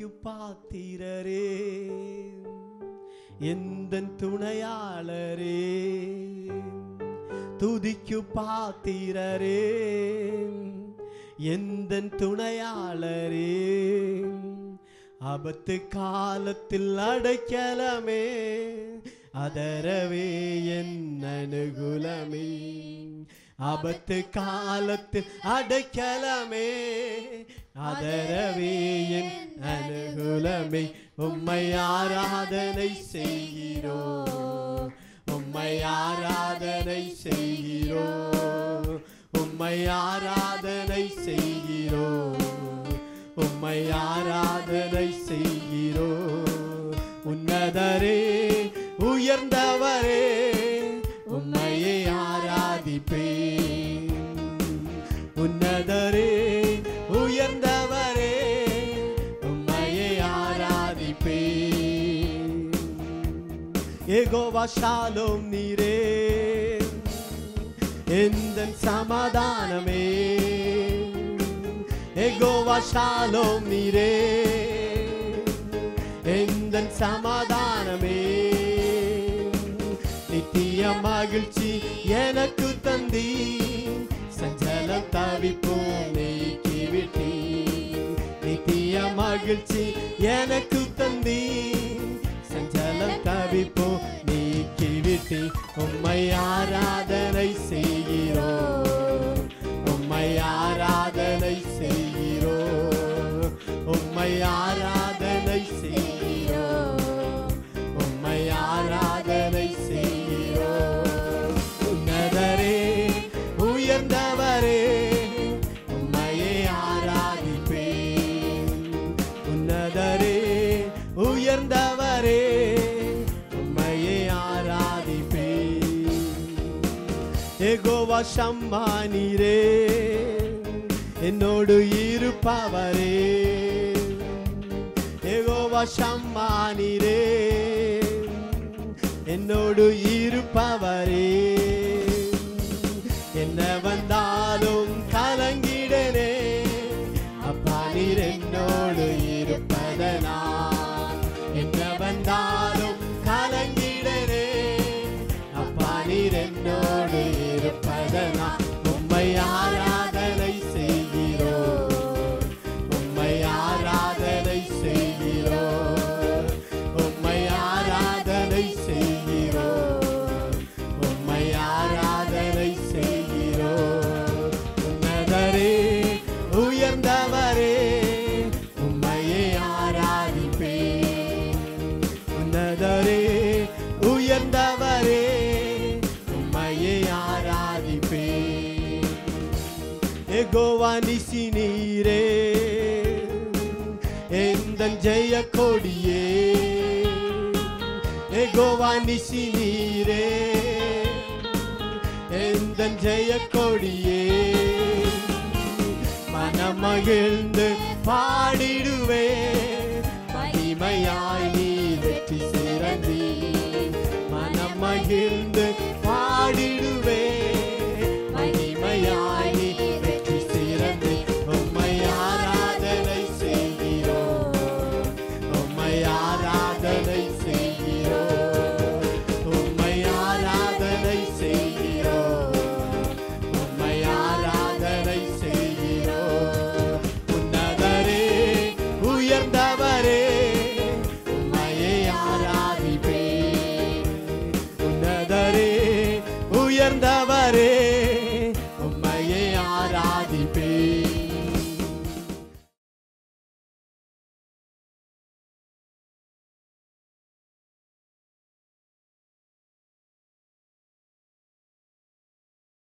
துதிக்கு பாத்திரரே எந்த துணையாளரே துதிக்கு பாத்திரரே எந்த துணையாளரே ஆபத்து காலத்தில் அடைக்கலமே அதரவே என் அனுகுலமே ஆபத்து காலத்தில் அடைக்கலமே அதரவே என் அனுகுலமே உம்மை ஆராதனை செய்கிறோம் உம்மை ஆராதனை செய்கிறோம் உம்மை ஆராதனை செய்கிறோம் உம்மை ஆராதனை செய்கிறோம் உன்னதரே உயர்ந்தவரே உம்மையே ஆராதிப்பேன் உன்னதரே உயர்ந்தவரே உம்மையே ஆராதிப்பேன் ஏகோவா ஷாலோம் நீரே எந்த சமாதானமே ஏகோவா ஷாலோம் நீரே எந்த சமாதானமே நித்திய மகிழ்ச்சி எனக்கு தந்தி சஞ்சலம் தவிப்போம் நீக்கி விட்டி நித்திய மகிழ்ச்சி எனக்கு தந்தி சஞ்சலம் தவிப்போம் நீக்கி விட்டி உம்மை ஆராதனை செய்கிறோம் உம்மை ஆராதனை செய்கிறோம் உம்மை ஆராதனை செய்கிறோம் உம்மை ஆராதனை செய்கிறோம் உன்னதரே உயர்ந்தவரே உம்மையே ஆராதிப்பேன் உன்னதரே உயர்ந்தவரே உம்மையே ஆராதிப்பேன் எகோவா சம்மானிரே என்னோடு இருப்பவரே எகோவா சம்மானிரே என்னோடு இருப்பவரே என்ன வந்தாலும் கலங்கிடனே அப்பா நீர் என்னோடு இருப்பதனா என்ன வந்தாலும் கலங்கிடனே அப்பா நீர் என்னோடு இருப்பதனா உம்மை ஆராதனை செய்கிறோம் உம்மை ஆராதனை செய்கிறோம் உம்மை ஆராதனை செய்கிறோம் உம்மை ஆராதனை செய்கிறோம் உன்னதரே உயர்ந்தவரே உம்மையே ஆராதிப்பேன் உன்னதரே உயர்ந்தவரே உம்மையே ஆராதிப்பேன் எகோவா நிசி நீரே எந்த ஜெய கொடியே எகோவா நிசி நீரே எந்த ஜெய கொடியே மனமகிழ்ந்து பாடிடுவே மகிமையாய் நீ வெற்றி சிறந்தி மனமகிழ்ந்து பாடிடுவே மகிமையாய் நீ வெற்றி சிறந்தி உம்மை ஆராதனை செய்கிறோம் உம்மை ஆராதனை செய்கிறோம் உம்மை ஆராதனை செய்கிறோம் உம்மை ஆராதனை செய்கிறோம் உன்னதரே உயர்ந்தவரே உம்மையே ஆராதிப்பேன் உன்னதரே உயர்ந்தவரே